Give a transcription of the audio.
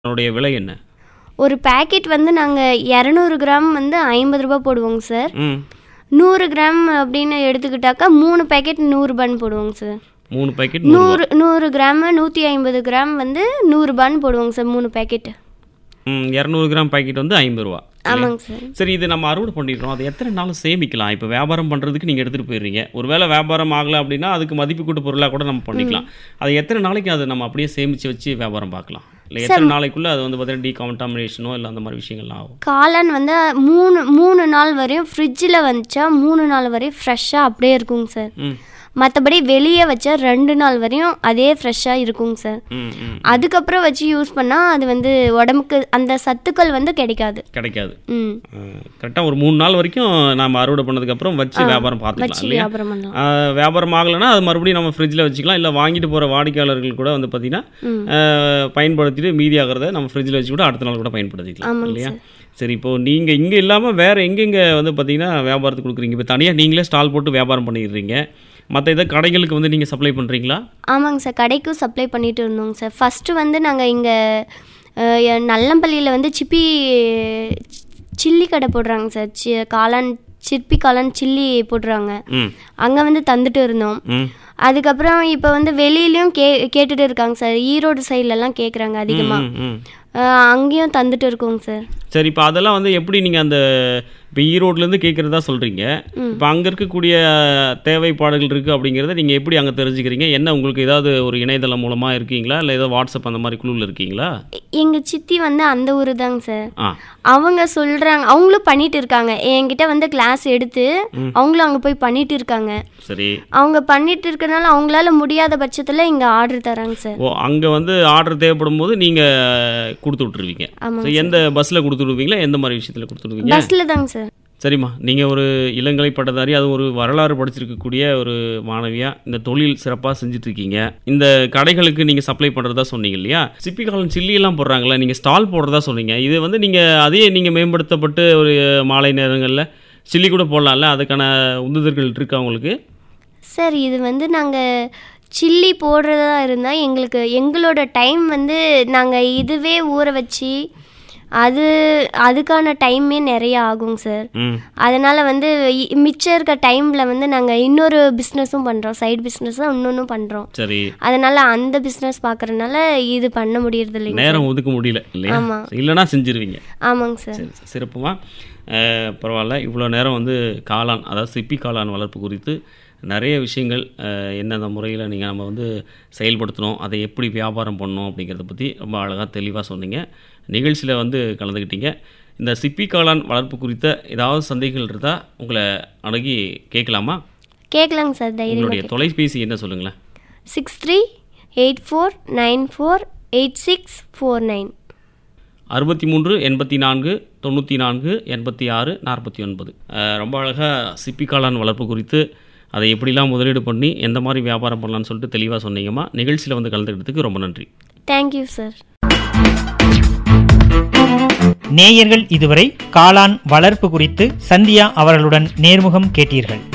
அதனுடைய விலை என்ன ஒரு பேக்கெட் வந்து நாங்கள் இரநூறு கிராம் வந்து ஐம்பது ரூபாய் போடுவோங்க சார் ம் நூறு கிராம் அப்படின்னு எடுத்துக்கிட்டாக்கா மூணு பேக்கெட் நூறுரூபான்னு போடுவோங்க சார் மூணு பாக்கெட் நூறு நூறு கிராம் நூற்றி ஐம்பது கிராம் வந்து நூறுரூபான்னு போடுவோங்க சார் மூணு பேக்கெட் ம் இரநூறு கிராம் பாக்கெட் வந்து ஐம்பது ரூபா ஆமாங்க சார் சரி இது நம்ம அறுவடை பண்ணிடுறோம் அது எத்தனை நாள் சேமிக்கலாம் இப்போ வியாபாரம் பண்ணுறதுக்கு நீங்கள் எடுத்துகிட்டு போயிடுறீங்க ஒருவேளை வியாபாரம் ஆகலை அப்படின்னா அதுக்கு மதிப்பு கூட்டு பொருளாக கூட நம்ம பண்ணிக்கலாம் அது எத்தனை நாளைக்கு அதை நம்ம அப்படியே சேமித்து வச்சு வியாபாரம் பார்க்கலாம் இல்லை எத்தனை நாளைக்குள்ளே அது வந்து பார்த்தீங்கன்னா டீகான்டாமினேஷனோ இல்லை அந்த மாதிரி விஷயங்கள்லாம் ஆகும் காளான் வந்து மூணு மூணு நாள் வரையும் ஃப்ரிட்ஜில் வந்துச்சா மூணு நாள் வரையும் ஃப்ரெஷ்ஷாக அப்படியே இருக்குங்க சார் ம் மற்றபடி வெளியே வச்சா ரெண்டு நாள் வரையும் அதே ஃப்ரெஷ்ஷாக இருக்குங்க சார் ம் ம் அதுக்கப்புறம் வச்சு யூஸ் பண்ணால் அது வந்து உடம்புக்கு அந்த சத்துக்கள் வந்து கிடைக்காது கிடைக்காது ம் கரெக்டாக ஒரு மூணு நாள் வரைக்கும் நம்ம அறுவடை பண்ணதுக்கப்புறம் வச்சு வியாபாரம் பார்த்துக்கலாம் வச்சு இல்லையா வியாபாரம் பண்ணலாம் ஆஹ் வியாபாரம் ஆகலைன்னா அது மறுபடியும் நம்ம ஃப்ரிட்ஜில் வச்சுக்கலாம் இல்லை வாங்கிட்டு போகிற வாடிக்கையாளர்கள் கூட வந்து பார்த்தீங்கன்னா ஆஹ் பயன்படுத்திட்டு மீதி ஆகிறத நம்ம ஃப்ரிட்ஜில் வச்சு கூட அடுத்த நாள் கூட பயன்படுத்திக்கலாம் ஆமாங்க இல்லையா சரி இப்போ நீங்கள் இங்கே இல்லாமல் வேறு எங்கெங்கே வந்து பார்த்தீங்கன்னா வியாபாரத்துக்கு கொடுக்குறீங்க இப்போ தனியாக நீங்களே ஸ்டால் போட்டு வியாபாரம் பண்ணிடுறீங்க மற்ற இதை கடைகளுக்கு வந்து நீங்கள் சப்ளை பண்ணுறீங்களா ஆமாங்க சார் கடைக்கும் சப்ளை பண்ணிட்டு இருந்தோங்க சார் ஃபஸ்ட்டு வந்து நாங்கள் இங்கே நல்லம்பள்ளியில் வந்து சிப்பி சில்லி கடை போடுறாங்க சார் சி காளான் சிற்பி காளான் சில்லி போடுறாங்க ம் அங்கே வந்து தந்துட்டு இருந்தோம் ம் அதுக்கப்புறம் இப்போ வந்து வெளியிலயும் கே கேட்டுட்டு இருக்காங்க சார் ஈரோடு சைட்லலாம் கேட்குறாங்க அதிகமாக ம், ம் அங்கேயும் தந்துட்டு இருக்கோங்க சார் சரி இப்போ அதெல்லாம் வந்து எப்படி நீங்கள் அந்த இப்போ ஈரோட்லேருந்து கேட்குறதா சொல்கிறீங்க இப்போ அங்கே இருக்கக்கூடிய தேவைப்பாடுகள் இருக்குது அப்படிங்கிறத நீங்கள் எப்படி அங்கே தெரிஞ்சுக்கிறீங்க என்ன உங்களுக்கு ஏதாவது ஒரு இணையதளம் மூலமாக இருக்கீங்களா இல்லை ஏதோ வாட்ஸ்அப் அந்த மாதிரி குழுவில் இருக்கீங்களா எங்கள் சித்தி வந்து அந்த ஊர் தாங்க சார் ஆ அவங்க சொல்கிறாங்க அவங்களும் பண்ணிட்டு இருக்காங்க என்கிட்ட வந்து கிளாஸ் எடுத்து அவங்களும் அங்கே போய் பண்ணிட்டு இருக்காங்க சரி அவங்க பண்ணிட்டு இருக்கனால அவங்களால முடியாத பட்சத்தில் இங்கே ஆர்டர் தராங்க சார் ஓ அங்கே வந்து ஆர்டர் தேவைப்படும் போது நீங்கள் கொடுத்து விட்ருவீங்க ஆமாங்க சரி, எந்த பஸ்ஸில் கொடுத்து விடுவீங்களா எந்த மாதிரி விஷயத்தில் கொடுத்து விடுவீங்க பஸ்ஸில் தாங்க சார் சரிம்மா நீங்கள் ஒரு இளங்கலை பட்டதாரி அது ஒரு வரலாறு படிச்சிருக்கக்கூடிய ஒரு மாணவியாக இந்த தொழில் சிறப்பாக செஞ்சுட்ருக்கீங்க இந்த கடைகளுக்கு நீங்கள் சப்ளை பண்ணுறதா சொன்னீங்க இல்லையா சிப்பி காலம் சில்லியெல்லாம் போடுறாங்களா நீங்கள் ஸ்டால் போடுறதா சொன்னீங்க இது வந்து நீங்கள் அதே நீங்கள் மேம்படுத்தப்பட்டு ஒரு மாலை நேரங்களில் சில்லி கூட போடலாம்ல அதுக்கான உந்துதல்கள் இருக்கா உங்களுக்கு சார் இது வந்து நாங்கள் சில்லி போடுறதா இருந்தால் எங்களுக்கு எங்களோட டைம் வந்து நாங்கள் இதுவே ஊற வச்சு அது அதுக்கான டைமே நிறைய ஆகுங்க சார் ம் அதனால் வந்து இ- மிச்சம் இருக்க டைமில் வந்து நாங்கள் இன்னொரு பிஸ்னஸும் பண்ணுறோம் சைடு பிஸ்னஸும் இன்னொன்றும் பண்ணுறோம் சரி அதனால் அந்த பிஸ்னஸ் பார்க்குறதுனால இது பண்ண முடியறது இல்லைங்க நேரம் ஒதுக்க முடியல இல்லையா ஆமா. இல்லைன்னா செஞ்சிருவீங்க ஆமாங்க சார் சரி சரி, சிறப்புமா அஹ், பரவாயில்ல இவ்வளோ நேரம் வந்து காளான் அதாவது சிப்பி காளான் வளர்ப்பு குறித்து நிறைய விஷயங்கள் அஹ், எந்தெந்த முறையில் நீங்கள் நம்ம வந்து செயல்படுத்தணும் அதை எப்படி வியாபாரம் பண்ணணும் அப்படிங்கிறத பற்றி ரொம்ப அழகாக தெளிவாக சொன்னீங்க நிகழ்ச்சியில் வந்து கலந்துக்கிட்டீங்க இந்த சிப்பி காளான் வளர்ப்பு குறித்த ஏதாவது சந்தேகங்கள் இருந்தால் உங்களை அணுகி கேட்கலாமா கேட்கலாங்க சார் தைரியம் உங்களுடைய தொலைபேசி என்ன சொல்லுங்களேன் six three eight four nine four eight six four nine அறுபத்தி மூன்று எண்பத்தி நான்கு தொண்ணூற்றி நான்கு எண்பத்தி ஆறு நாற்பத்தி ஒன்பது அஹ், ரொம்ப அழகாக சிப்பி காளான் வளர்ப்பு குறித்து அதை எப்படிலாம் முதலீடு பண்ணி எந்த மாதிரி வியாபாரம் பண்ணலாம்னு சொல்லிட்டு தெளிவாக சொன்னீங்கம்மா நிகழ்ச்சியில் வந்து கலந்துக்கிட்டதுக்கு ரொம்ப நன்றி தேங்க்யூ சார் நேயர்கள் இதுவரை காளான் வளர்ப்பு குறித்து சந்தியா அவர்களுடன் நேர்முகம் கேட்டீர்கள்